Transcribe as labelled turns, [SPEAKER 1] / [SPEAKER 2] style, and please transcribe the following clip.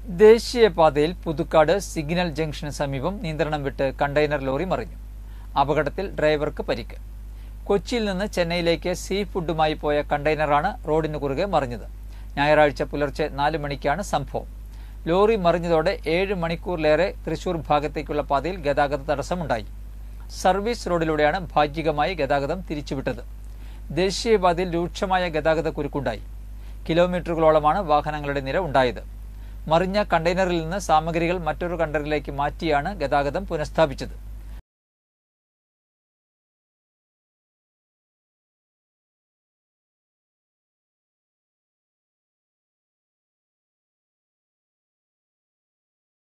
[SPEAKER 1] ദേശീയപാതയിൽ Puthukkad signal junction സമീപം നിയന്ത്രണം വിട്ട് കണ്ടെയ്നർ ലോറി മറിഞ്ഞു അപകടത്തിൽ ഡ്രൈവർക്ക് പരിക്ക് കൊച്ചിയിൽ നിന്ന് ചെന്നൈയിലേക്ക് സീ ഫുഡുമായി പോയ കണ്ടെയ്നറാണ് റോഡിന് കുറുകെ മറിഞ്ഞത് ഞായറാഴ്ച പുലർച്ചെ നാല് മണിക്കാണ് സംഭവം ലോറി മറിഞ്ഞതോടെ ഏഴ് മണിക്കൂറിലേറെ തൃശൂർ ഭാഗത്തേക്കുള്ള പാതയിൽ ഗതാഗത തടസ്സമുണ്ടായി സർവീസ് റോഡിലൂടെയാണ് ഭാഗികമായി ഗതാഗതം തിരിച്ചുവിട്ടത് ദേശീയപാതയിൽ രൂക്ഷമായ ഗതാഗത കുരുക്കുണ്ടായി കിലോമീറ്ററുകളോളമാണ് വാഹനങ്ങളുടെ നിര ഉണ്ടായത് മറിഞ്ഞ കണ്ടെയ്നറിൽ നിന്ന് സാമഗ്രികൾ മറ്റൊരു കണ്ടെയ്നറിലേക്ക് മാറ്റിയാണ് ഗതാഗതം പുനഃസ്ഥാപിച്ചത്